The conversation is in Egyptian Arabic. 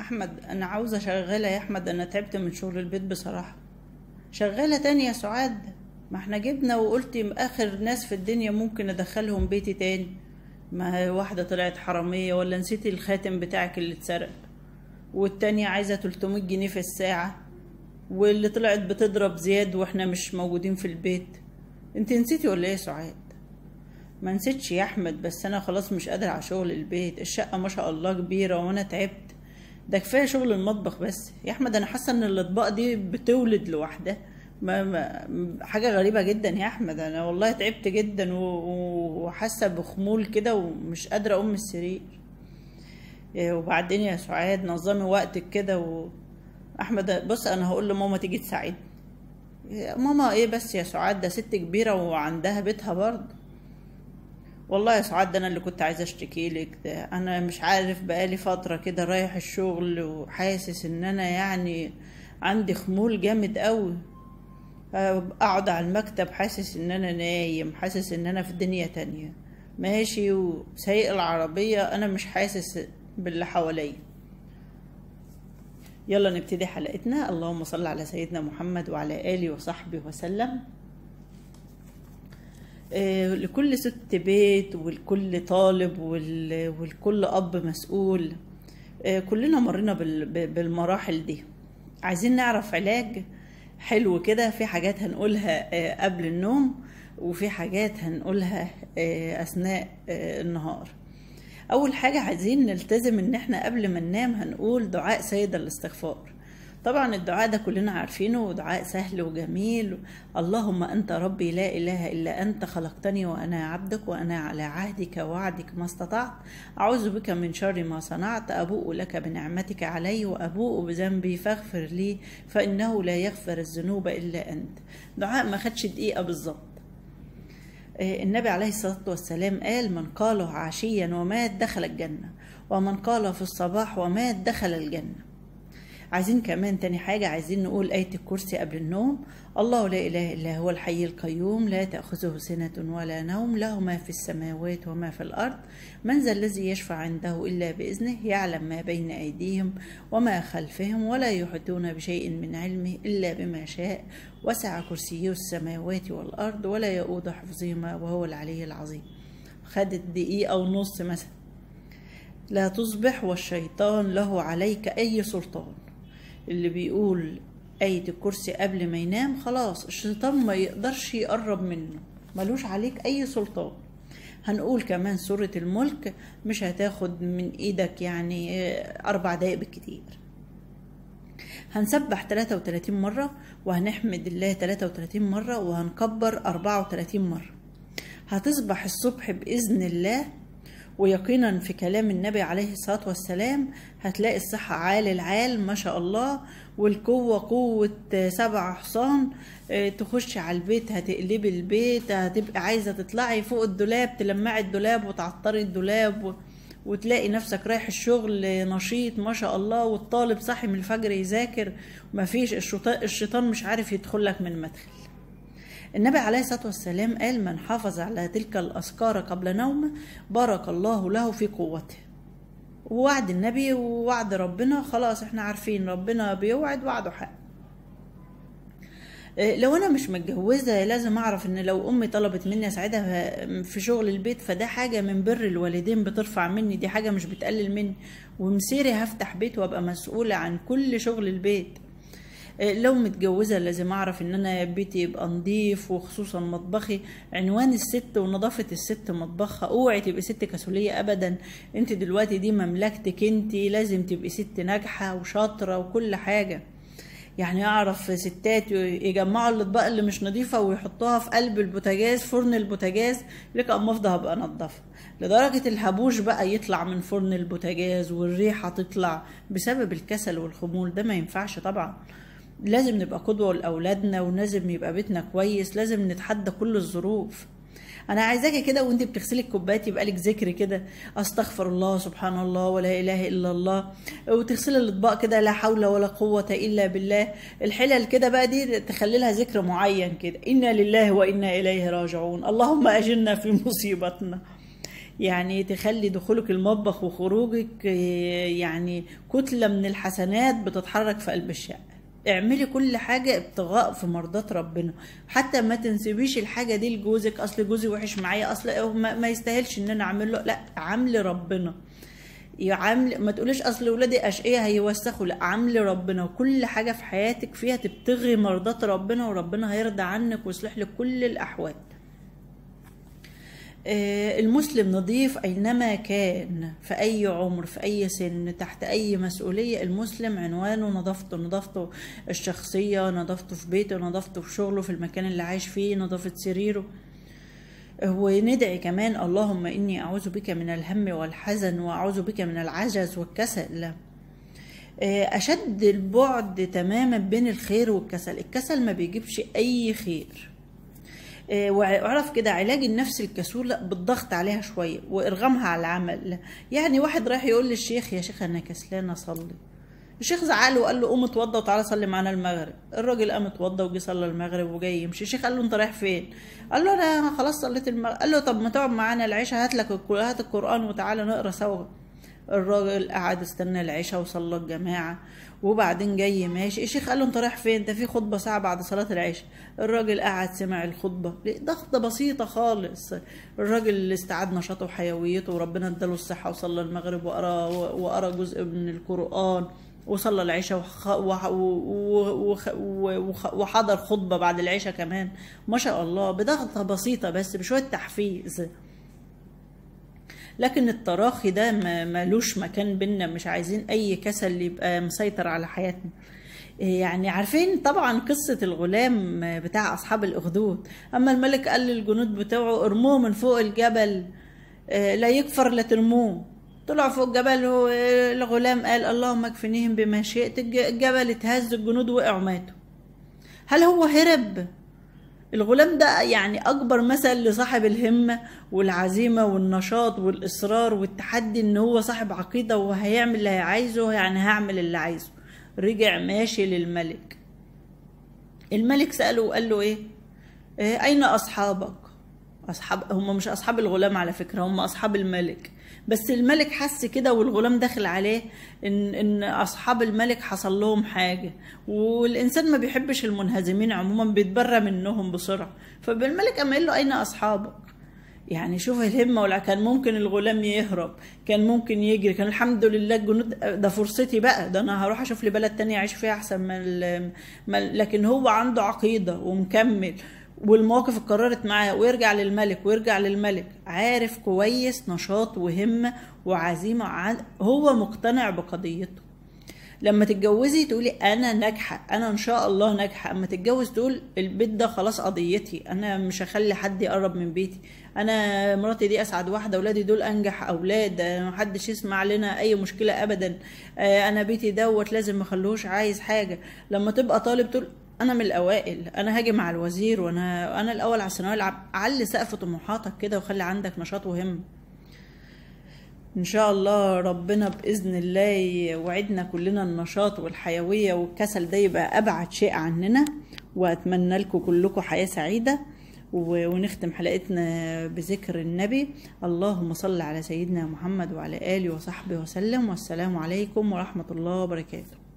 احمد انا عاوزه شغاله يا احمد انا تعبت من شغل البيت بصراحه شغاله تانية يا سعاد ما احنا جبنا وقلتي اخر ناس في الدنيا ممكن ادخلهم بيتي تاني ما هي واحده طلعت حراميه ولا نسيتي الخاتم بتاعك اللي اتسرق والتانية عايزه 300 جنيه في الساعه واللي طلعت بتضرب زياد واحنا مش موجودين في البيت انت نسيتي ولا ايه يا سعاد ما نسيتش يا احمد بس انا خلاص مش قادر على شغل البيت الشقه ما شاء الله كبيره وانا تعبت ده كفايه شغل المطبخ بس يا احمد انا حاسه ان الاطباق دي بتولد لوحدها ما ما حاجه غريبه جدا يا احمد انا والله تعبت جدا و- و- وحاسه بخمول كده ومش قادره اقوم من السرير إيه، وبعدين يا سعاد نظمي وقتك كده و... احمد بص انا هقول لماما تيجي تساعدني يا ماما ايه بس يا سعاد ده ست كبيره وعندها بيتها برضه والله يا سعاد ده انا اللي كنت عايزه اشتكي لك ده انا مش عارف بقالي فتره كده رايح الشغل وحاسس ان انا يعني عندي خمول جامد قوي اقعد على المكتب حاسس ان انا نايم حاسس ان انا في دنيا تانية ماشي وسايق العربيه انا مش حاسس باللي حواليا يلا نبتدي حلقتنا اللهم صل على سيدنا محمد وعلى آله وصحبه وسلم آه، لكل ست بيت ولكل طالب وال- ولكل أب مسؤول آه، كلنا مرينا بال- ب- بالمراحل دي عايزين نعرف علاج حلو كده في حاجات هنقولها آه، قبل النوم وفي حاجات هنقولها آه، أثناء آه، النهار اول حاجه عايزين نلتزم ان احنا قبل ما ننام هنقول دعاء سيد الاستغفار طبعا الدعاء ده كلنا عارفينه ودعاء سهل وجميل اللهم انت ربي لا اله الا انت خلقتني وانا عبدك وانا على عهدك ووعدك ما استطعت اعوذ بك من شر ما صنعت ابوء لك بنعمتك علي وابوء بذنبي فاغفر لي فانه لا يغفر الذنوب الا انت دعاء ما خدش دقيقه بالظبط آه، النبي عليه الصلاة والسلام قال من قاله عشيا ومات دخل الجنة ومن قاله في الصباح ومات دخل الجنة عايزين كمان تاني حاجة عايزين نقول آية الكرسي قبل النوم الله لا إله إلا هو الحي القيوم لا تأخذه سنة ولا نوم له ما في السماوات وما في الأرض من ذا الذي يشفع عنده إلا بإذنه يعلم ما بين أيديهم وما خلفهم ولا يحيطون بشيء من علمه إلا بما شاء وسع كرسيه السماوات والأرض ولا يؤود حفظهما وهو العلي العظيم خدت دقيقة ونص مثلا لا تصبح والشيطان له عليك أي سلطان اللي بيقول آية الكرسي قبل ما ينام خلاص الشيطان ما يقدرش يقرب منه ملوش عليك أي سلطان هنقول كمان سورة الملك مش هتاخد من ايدك يعني آه، أربع دقايق بالكتير هنسبح 33 مرة وهنحمد الله 33 مرة وهنكبر 34 مرة هتصبح الصبح بإذن الله ويقينا في كلام النبي عليه الصلاة والسلام هتلاقي الصحة عال العال ما شاء الله والقوة قوة سبع حصان آه، تخش على البيت هتقلبي البيت هتبقى عايزة تطلعي فوق الدولاب تلمعي الدولاب وتعطري الدولاب و... وتلاقي نفسك رايح الشغل نشيط ما شاء الله والطالب صاحي من الفجر يذاكر مفيش الشيطان الشيطان مش عارف يدخل لك من المدخل النبي عليه الصلاة والسلام قال من حافظ على تلك الأذكار قبل نومه بارك الله له في قوته ووعد النبي ووعد ربنا خلاص احنا عارفين ربنا بيوعد وعده حق إيه، لو انا مش متجوزه لازم اعرف ان لو امي طلبت مني اساعدها في شغل البيت فده حاجه من بر الوالدين بترفع مني دي حاجه مش بتقلل مني ومسيري هفتح بيت وابقى مسؤوله عن كل شغل البيت إيه، لو متجوزة لازم أعرف إن أنا بيتي يبقى نضيف وخصوصا مطبخي عنوان الست ونظافة الست مطبخها اوعي تبقي ست كسولية أبدا أنت دلوقتي دي مملكتك أنت لازم تبقي ست ناجحة وشاطرة وكل حاجة يعني اعرف ستات يجمعوا الاطباق اللي مش نظيفه ويحطوها في قلب البوتاجاز فرن البوتاجاز لك اما افضل هبقى انضفها لدرجه الهبوش بقى يطلع من فرن البوتاجاز والريحه تطلع بسبب الكسل والخمول ده ما ينفعش طبعا لازم نبقى قدوه لاولادنا ولازم يبقى بيتنا كويس لازم نتحدى كل الظروف انا عايزاكي كده وانت بتغسلي الكوبايات يبقى لك ذكر كده استغفر الله سبحان الله ولا اله الا الله وتغسلي الاطباق كده لا حول ولا قوه الا بالله الحلل كده بقى دي تخلي لها ذكر معين كده انا لله وانا اليه راجعون اللهم اجرنا في مصيبتنا يعني تخلي دخولك المطبخ وخروجك يعني كتلة من الحسنات بتتحرك في قلب الشقة اعملي كل حاجة ابتغاء في مرضات ربنا حتى ما تنسبيش الحاجة دي لجوزك اصل جوزي وحش معايا اصل ما يستاهلش ان انا اعمل له لا عاملي ربنا عامل ما تقوليش اصل ولادي اشقياء هيوسخوا لا عاملي ربنا وكل حاجه في حياتك فيها تبتغي مرضات ربنا وربنا هيرضى عنك ويصلح لك كل الاحوال المسلم نظيف أينما كان في أي عمر في أي سن تحت أي مسؤولية المسلم عنوانه نظافته نظافته الشخصية نظافته في بيته نظافته في شغله في المكان اللي عايش فيه نظافة سريره وندعي كمان اللهم إني أعوذ بك من الهم والحزن وأعوذ بك من العجز والكسل أشد البعد تماما بين الخير والكسل الكسل ما بيجيبش أي خير واعرف كده علاج النفس الكسولة بالضغط عليها شوية وإرغامها على العمل يعني واحد رايح يقول للشيخ يا شيخ أنا كسلان أصلي الشيخ زعله وقال له قوم اتوضى وتعالى صلي معانا المغرب الراجل قام اتوضى وجي صلى المغرب وجاي يمشي الشيخ قال له انت رايح فين قال له انا خلاص صليت المغرب قال له طب ما تقعد معانا العشاء هات لك هات القران وتعالى نقرا سوا الراجل قعد استنى العشاء وصلى الجماعه وبعدين جاي ماشي الشيخ قال له انت رايح فين ده في خطبه ساعه بعد صلاه العشاء الراجل قعد سمع الخطبه ضغطه بسيطه خالص الراجل استعاد نشاطه وحيويته وربنا اداله الصحه وصلى المغرب وقرا وقرا جزء من القران وصلى العشاء وحضر خطبه بعد العشاء كمان ما شاء الله بضغطه بسيطه بس بشويه تحفيز لكن التراخي ده ملوش مكان بينا مش عايزين اي كسل يبقى مسيطر على حياتنا يعني عارفين طبعا قصة الغلام بتاع أصحاب الأخدود أما الملك قال للجنود بتوعه ارموه من فوق الجبل لا يكفر لا ترموه طلع فوق الجبل الغلام قال اللهم اكفنيهم بما شئت الجبل اتهز الجنود وقعوا ماتوا هل هو هرب الغلام ده يعني أكبر مثل لصاحب الهمة والعزيمة والنشاط والإصرار والتحدي إن هو صاحب عقيدة وهيعمل اللي عايزه يعني هعمل اللي عايزه رجع ماشي للملك الملك سأله وقال له إيه, إيه أين أصحابك أصحاب هم مش أصحاب الغلام على فكرة هم أصحاب الملك بس الملك حس كده والغلام داخل عليه ان ان اصحاب الملك حصل لهم حاجه والانسان ما بيحبش المنهزمين عموما بيتبرى منهم بسرعه فالملك قام قال له اين اصحابك يعني شوف الهمة ولا كان ممكن الغلام يهرب كان ممكن يجري كان الحمد لله الجنود ده فرصتي بقى ده انا هروح اشوف لي بلد تانية اعيش فيها احسن من لكن هو عنده عقيدة ومكمل والمواقف اتكررت معاه ويرجع للملك ويرجع للملك عارف كويس نشاط وهمة وعزيمة عن هو مقتنع بقضيته لما تتجوزي تقولي انا ناجحه انا ان شاء الله ناجحه اما تتجوز تقول البيت ده خلاص قضيتي انا مش هخلي حد يقرب من بيتي انا مراتي دي اسعد واحده اولادي دول انجح اولاد محدش يسمع لنا اي مشكله ابدا انا بيتي دوت لازم مخلوش عايز حاجه لما تبقى طالب تقول انا من الاوائل انا هاجي مع الوزير وانا انا الاول على الثانويه علي سقف طموحاتك كده وخلي عندك نشاط وهم ان شاء الله ربنا باذن الله يوعدنا كلنا النشاط والحيويه والكسل ده يبقى ابعد شيء عننا واتمنى لكم كلكم حياه سعيده ونختم حلقتنا بذكر النبي اللهم صل على سيدنا محمد وعلى اله وصحبه وسلم والسلام عليكم ورحمه الله وبركاته